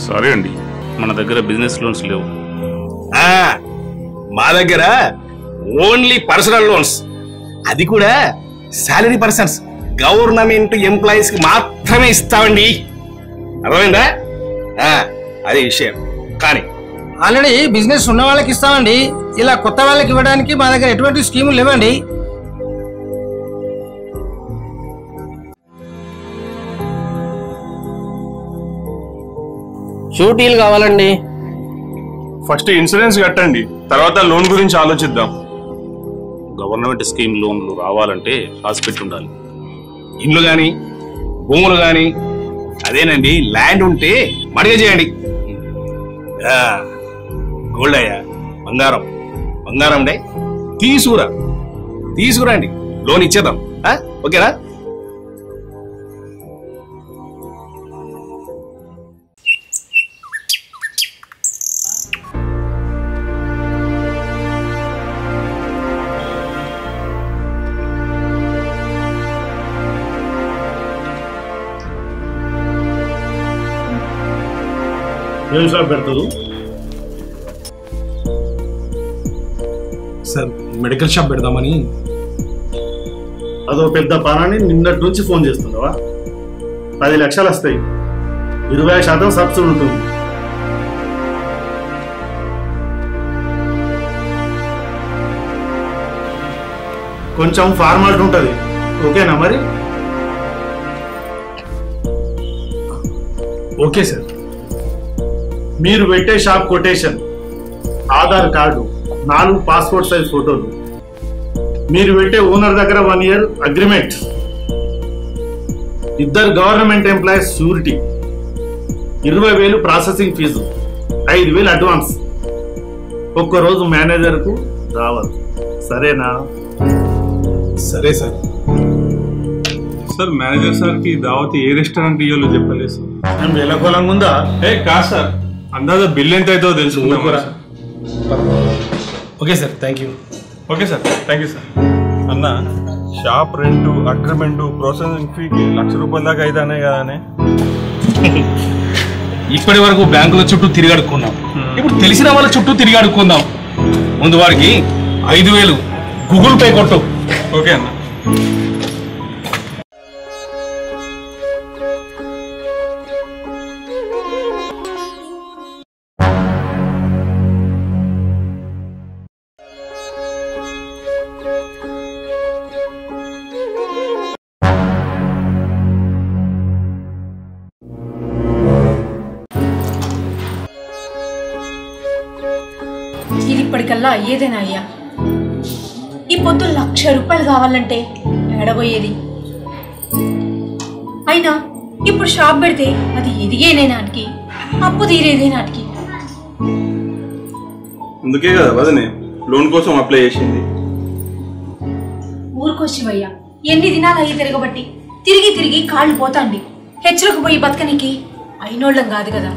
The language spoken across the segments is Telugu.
సారీ అండి మన దగ్గర బిజినెస్ లోన్స్ లేవు ఆ, మా దగ్గర ఓన్లీ పర్సనల్ లోన్స్ అది కూడా సాలరీ పర్సన్స్ గవర్నమెంట్ ఎంప్లాయీస్ కి మాత్రమే ఇస్తామండి అర్థమైందా ఆ, అదే విషయం కానీ ఆల్రెడీ బిజినెస్ ఉన్న వాళ్ళకి ఇస్తామండి ఇలా కొత్త వాళ్ళకి ఇవ్వడానికి మా దగ్గర ఎటువంటి స్కీములు లేవండి షూటీలు కావాలండి ఫస్ట్ ఇన్సూరెన్స్ కట్టండి తర్వాత లోన్ గురించి ఆలోచిద్దాం గవర్నమెంట్ స్కీమ్ లోన్లు రావాలంటే హాస్పిటల్ ఉండాలి ఇండ్లు గాని భూములు గాని అదేనండి ల్యాండ్ ఉంటే మడిగ చేయండి ఆ, గోల్డ్ అయ్యా బంగారం బంగారం డే తీసుకురా తీసుకురండి లోన్ ఇచ్చేద్దాం ఆ, ఓకేనా ఏం షాప్ పెడతారు సార్ మెడికల్ షాప్ పెడదామని అదో పెద్ద పనాన్ని నిన్నటి నుంచి ఫోన్ చేస్తున్నావా పది లక్షలు వస్తాయి ఇరవై శాతం సబ్సిడీ ఉంటుంది కొంచెం ఫార్మాలిటీ ఉంటుంది ఓకేనా మరి ఓకే సార్ మీరు పెట్టే షాప్ కొటేషన్ ఆధార్ కార్డు నాలుగు పాస్పోర్ట్ సైజ్ ఫోటోలు మీరు పెట్టే ఓనర్ దగ్గర వన్ ఇయర్ అగ్రిమెంట్ ఇద్దరు గవర్నమెంట్ ఎంప్లాయీస్ షూరిటీ ఇరవై వేలు ప్రాసెసింగ్ ఫీజు ఐదు వేలు అడ్వాన్స్ ఒక్కరోజు మేనేజర్కు రావాలి సరేనా సరే సార్ సార్ మేనేజర్ సార్ కి దావత్ ఏ రెస్టారెంట్ ఇవ్వాలో చెప్పలేదు సార్ మేము వేలకోలంగా ఉందా ఏ కాదు సార్ అందాజ బిల్ ఎంత అవుతుందో తెలుసుకుందాం ఊరుకోరా. Okay sir thank you okay sir thank you sir అన్న షాప్ రెంట్ అగ్రిమెంట్ ప్రాసెసింగ్ ఫీకి లక్ష రూపాయల దాకా అయితేనే కదానే ఇప్పటి వరకు బ్యాంకుల చుట్టూ తిరిగాడుకున్నాం ఇప్పుడు తెలిసిన వాళ్ళ చుట్టూ తిరిగాడుకుందాం ముందు వాడికి ఐదు వేలు గూగుల్ పే కొట్టు ఓకే అన్న ఇది ఇప్పటికల్లా అయ్యేదేనా అయ్యా ఈ పొద్దు లక్ష రూపాయలు కావాలంటే ఏడబోయేది అయినా ఇప్పుడు షాప్ పెడితే అది ఎదిగేనే నాటికి అప్పు తీరేదే నాటికి అందుకే కదా వదనే లోన్ కోసం అప్లై చేసింది ఊరుకో శివయ్య ఎన్ని దినాలు అయ్యి తిరగబట్టి తిరిగి తిరిగి కాళ్ళు పోతాండి హెచ్చరకు పోయి బతకనికి అయినోళ్ళం కాదు కదా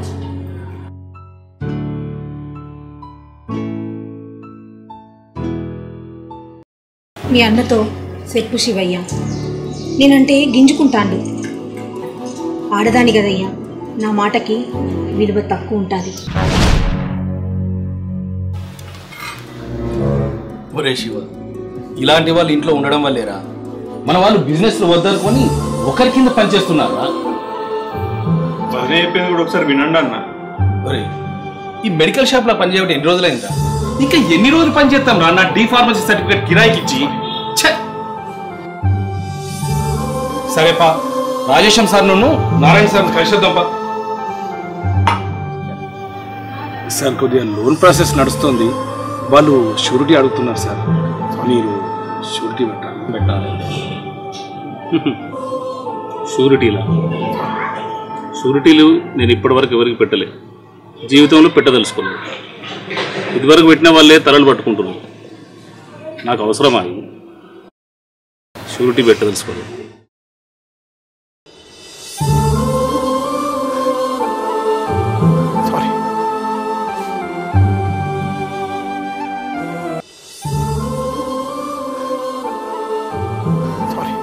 మీ అన్నతో చెప్పు శివయ్య నేనంటే గింజుకుంటాండు ఆడదాని కదయ్యా నా మాటకి విలువ తక్కువ ఉంటుంది ఒరే శివ ఇలాంటి వాళ్ళు ఇంట్లో ఉండడం వల్లేరా మన వాళ్ళు బిజినెస్ లో వద్దనుకొని ఒకరి కింద పనిచేస్తున్నారా వదిలే చెప్పింది కూడా ఒకసారి వినండి అన్న ఒరే ఈ మెడికల్ షాప్ లో పనిచేయడం ఎన్ని రోజులైందా ఇంకా ఎన్ని రోజులు పనిచేస్తాం రా నా డి ఫార్మసీ సర్టిఫికేట్ కిరాయికి ఇచ్చి ఛే! సరే పా రాజేశం సార్ నన్ను నారాయణ సార్ కలిసేద్దాం పా సార్ కొద్దిగా లోన్ ప్రాసెస్ నడుస్తుంది వాళ్ళు షూరిటీ అడుగుతున్నారు సార్ మీరు షూరిటీ పెట్టాలి పెట్టాలి షూరిటీలా షూరిటీలు నేను ఇప్పటివరకు ఎవరికి పెట్టలే జీవితంలో పెట్టదలుచుకోలేదు ఇదివరకు పెట్టిన వాళ్ళే తలలు పట్టుకుంటున్నారు నాకు అవసరమా ఇది? షూరిటీ పెట్టదలుచుకోలేదు సారీ సారీ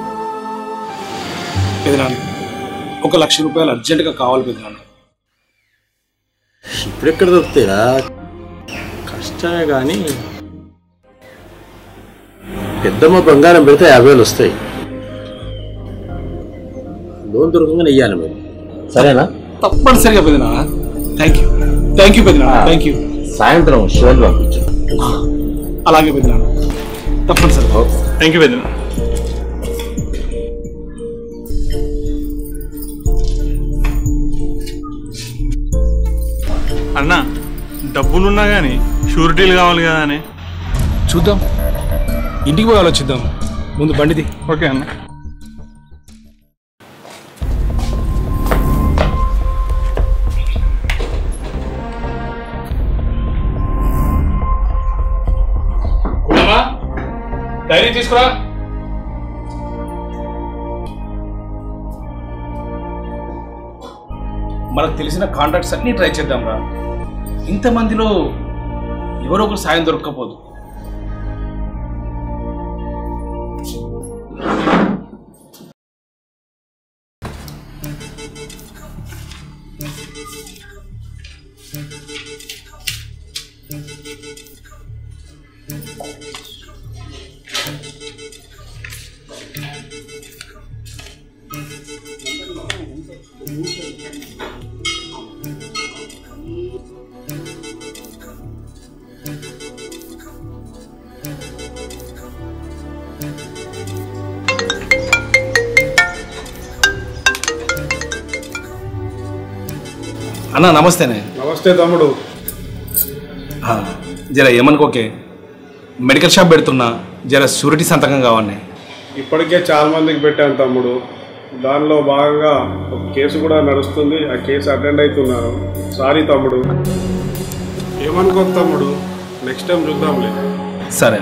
పెదనాన్న ఒక లక్ష రూపాయలు అర్జెంటుగా కావాలి పెదనాన్న ఇప్పుడెక్కడ దొరుకుతాయిరా కష్టమే కానీ పెద్దమ్మ బంగారం పెడితే యాభై వేలు వస్తాయి లోన్ దొరకగానే ఇయ్యాలి మీరు సరేనా తప్పనిసరిగా పెద్దనా థ్యాంక్ యూ థ్యాంక్ యూ పెద్దనా థ్యాంక్ యూ సాయంత్రం శివన్ పంపించు అలాగే పెద్దనా తప్పనిసరిగా థ్యాంక్ యూ పెద్దనా అన్న డబ్బులున్నా కానీ షూరిటీలు కావాలి కదా అని చూద్దాం ఇంటికి పోయి ఆలోచిద్దాం ముందు బండిది ఓకే అన్న కుటుంబా డైరీ తీసుకురా మనకు తెలిసిన కాంట్రాక్ట్స్ అన్ని ట్రై చేద్దాం రా ఇంతమందిలో ఎవరో ఒకరు సాయం దొరక్కపోదు అన్న నమస్తేనే నమస్తే తమ్ముడు ఆ, జర ఏమనుకోకే మెడికల్ షాప్ పెడుతున్నా జర షూరిటీ సంతకం కావాలి ఇప్పటికే చాలా మందికి పెట్టాను తమ్ముడు దానిలో భాగంగా ఒక కేసు కూడా నడుస్తుంది ఆ కేసు అటెండ్ అవుతున్నాను సారీ తమ్ముడు ఏమనుకోకు తమ్ముడు నెక్స్ట్ టైం చూద్దాంలే సరే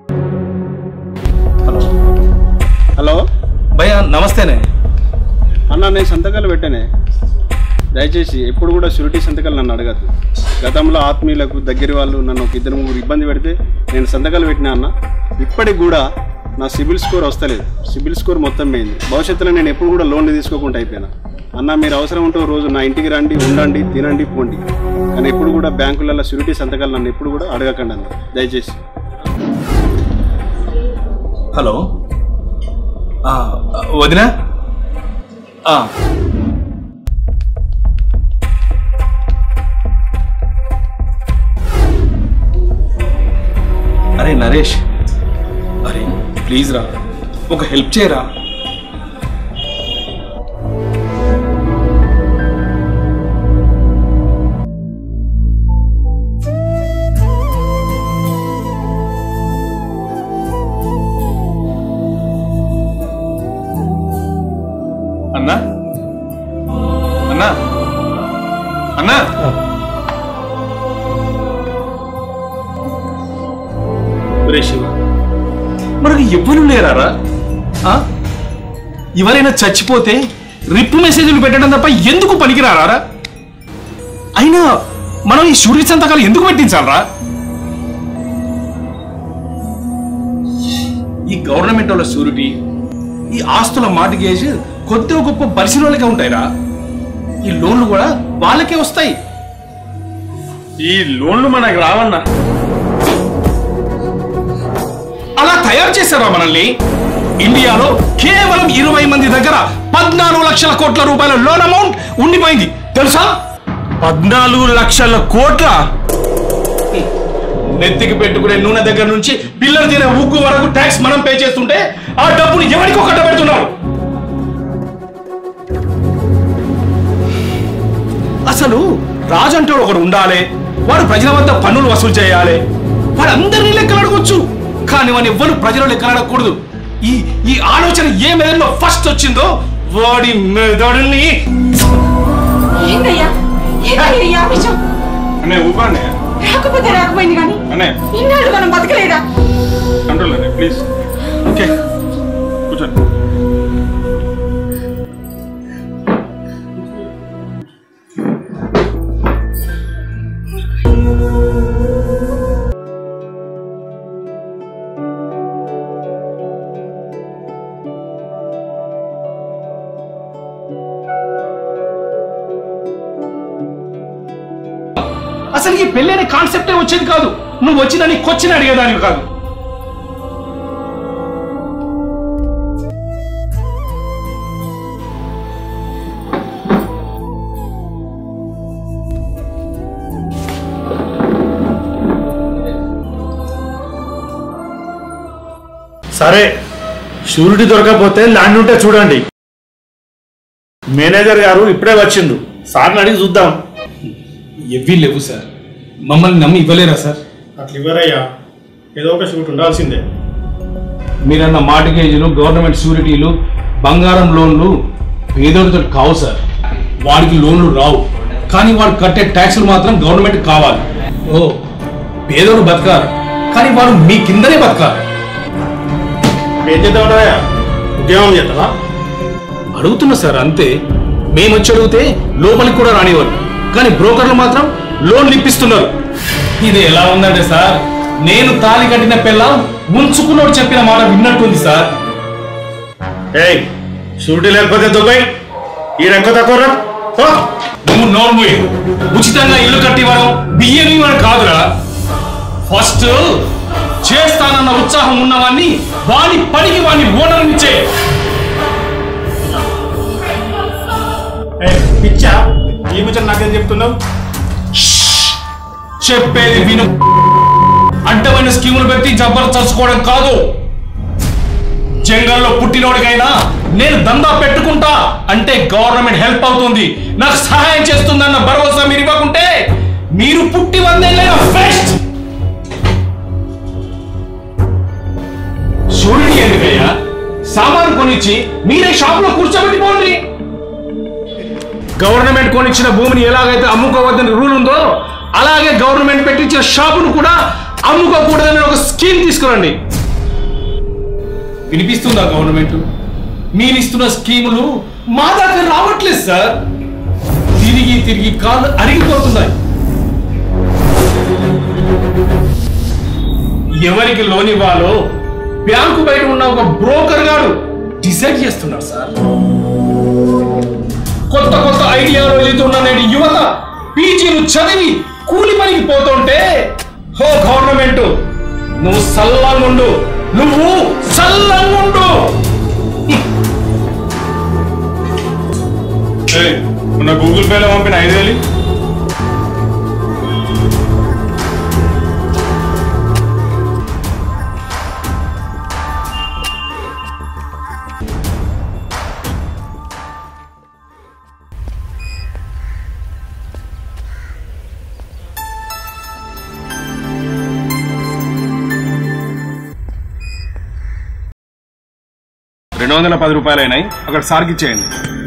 హలో భయ్యా నమస్తేనే అన్న నేను సంతకాలు పెట్టానే దయచేసి ఎప్పుడు కూడా షూరిటీ సంతకాలు నన్ను అడగద్దు గతంలో ఆత్మీయులకు దగ్గర వాళ్ళు నన్ను ఒక ఇద్దరు ముగ్గురు ఇబ్బంది పెడితే నేను సంతకాలు పెట్టినా అన్న ఇప్పటికి కూడా నా సిబిల్ స్కోర్ వస్తలేదు సిబిల్ స్కోర్ మొత్తం పోయింది భవిష్యత్తులో నేను ఎప్పుడు కూడా లోన్లు తీసుకోకుండా అయిపోయినా అన్న మీరు అవసరం ఉంటే ఓ రోజు నా ఇంటికి రండి ఉండండి తినండి పోండి కానీ ఎప్పుడు కూడా బ్యాంకులలో షూరిటీ సంతకాలు నన్ను ఎప్పుడు కూడా అడగకండి అన్న దయచేసి హలో ఆ, వదినా ఆ. అరే నరేష్ అరే ప్లీజ్ రా ఒక హెల్ప్ చేయరా అన్నా అన్నా అన్నా ఒరే శివ మనకు ఎవ్వరు లేరారా ఆ? ఎవరైనా చచ్చిపోతే రిప్ మెసేజ్లు పెట్టడం తప్ప ఎందుకు పనికిరారా అయినా మనం ఈ సూర్య సంతకాలు ఎందుకు పెట్టించాలరా ఈ గవర్నమెంట్ వాళ్ళ షూరిటీ ఈ ఆస్తుల మార్టిగేజ్ కొద్దిగా గొప్ప పరిశీలనలకే ఉంటాయిరా ఈ లోన్లు కూడా వాళ్ళకే వస్తాయి ఈ లోన్లు మనకు రావన్నా అలా తయారు చేశారా మనల్ని ఇండియాలో కేవలం ఇరవై మంది దగ్గర పద్నాలుగు లక్షల కోట్ల రూపాయల లోన్ అమౌంట్ ఉండిపోయింది తెలుసా పద్నాలుగు లక్షల కోట్ల నెత్తికి పెట్టుకునే నూనె దగ్గర నుంచి పిల్లలు తినే ఉగ్గు వరకు ట్యాక్స్ మనం పే చేస్తుంటే ఆ డబ్బులు ఎవరికి ఒకట పెడుతున్నారు అసలు రాజు అంటే ఒకడు ఉండాలి వాడు ప్రజల వద్ద పన్నులు వసూలు చేయాలి వాడు అందరినీ లెక్కలు అడగొచ్చు కానీ వాడిని ఎవ్వరు ప్రజలు లెక్కలు అడగకూడదు ఈ ఈ ఆలోచన ఏ మెదడులో ఫస్ట్ వచ్చిందో వాడి మెదడుని ఏందయ్యా ఏందయ్యా ఈ ఆవేశం అనే ఊపానే రాకపోతే రాకపోయింది కానీ అనే ఇన్నాళ్ళు మనం బతకలేదా కంట్రోల్ అనే ప్లీజ్ ఓకే కూర్చోండి అసలు ఈ పెళ్లి అనే కాన్సెప్టే వచ్చేది కాదు నువ్వు వచ్చిన నీ కొచ్చిన అడిగేదానివి కాదు సరే షూరిటీ దొరకకపోతే ల్యాండ్ ఉంటే చూడండి మేనేజర్ గారు ఇప్పుడే వచ్చిండు సార్ని అడిగి చూద్దాం ఎవ్వి లేవు సార్ మమ్మల్ని నమ్మి ఇవ్వలేరా సార్ అట్లా ఇవ్వరయ్యా ఏదో ఒక షూట్ ఉండాల్సిందే మీరన్న మార్టిగేజీలు గవర్నమెంట్ షూరిటీలు బంగారం లోన్లు పేదోడితో కావు సార్ వాడికి లోన్లు రావు కానీ వాడు కట్టే ట్యాక్సులు మాత్రం గవర్నమెంట్ కావాలి ఓ పేదోడు బతకాలి కానీ వాడు మీ కిందనే బతకాలి ఏం చేద్దామంటారా ఉద్యోగం చేస్తావా అడుగుతున్నా సార్ అంతే మేము వచ్చి అడిగితే లోపలికి కూడా రానివ్వరు కానీ బ్రోకర్లు మాత్రం లోన్లు ఇప్పిస్తున్నారు ఇది ఎలా ఉందంటే సార్ నేను తాళి కట్టిన పిల్ల ఉంచుకున్నోడు చెప్పిన మాట విన్నట్టుంది సార్ ఏయ్ షూరిటీ లేకపోతే దుబాయ్ ఈ రంగ తక్కువ రా. పో. నువ్వు నోర్ము ఉచితంగా ఇల్లు కట్టివ్వడం బియ్యం ఇవ్వడం కాదురా ఫస్ట్ చేస్తానన్న ఉత్సాహం ఉన్నవాన్ని వాని పనికి వాని ఓనర్ ఇచ్చే ఏయ్, పిచ్చా ఈ ముచ్చట నాకేం చెప్తున్నావు చెప్పేది విను అడ్డమైన స్కీములు పెట్టి జబ్బలు చచ్చుకోవడం కాదు జంగల్లో పుట్టినోడికైనా నేను దందా పెట్టుకుంటా అంటే గవర్నమెంట్ హెల్ప్ అవుతుంది నాకు సహాయం చేస్తుందన్న భరోసా మీరు ఇవ్వకుంటే మీరు పుట్టి వందేళ్ళైన బెస్ట్ షూరిటీ ఎందుకయ్యా సామాను కొనిచ్చి మీరే షాప్ లో కూర్చోబెట్టి పోండి గవర్నమెంట్ కొనిచ్చిన భూమిని ఎలాగైతే అమ్ముకోవద్దని రూల్ ఉందో అలాగే గవర్నమెంట్ పెట్టించిన షాపును కూడా అమ్ముకోకూడదని ఒక స్కీమ్ తీసుకురండి వినిపిస్తుందా గవర్నమెంట్ మీరు ఇస్తున్న స్కీములు మా దాకా రావట్లేదు సార్ తిరిగి తిరిగి కాళ్ళు అరిగిపోతున్నాయి ఎవరికి లోన్ ఇవ్వాలో బ్యాంకు బయట ఉన్న ఒక బ్రోకర్ గారు డిసైడ్ చేస్తున్నారు సార్ కొత్త కొత్త ఐడియాలజీతో ఉన్న నేటి యువత పీజీలు చదివి కూలి పనికి పోతుంటే హో గవర్నమెంట్ నువ్వు సల్లంగుండు నువ్వు సల్లంగుండు ఏయ్, మొన్న గూగుల్ పేలో పంపిన ఐదు వేలు రెండు వందల పది రూపాయలు అయినాయి అక్కడ సార్కి ఇచ్చేయండి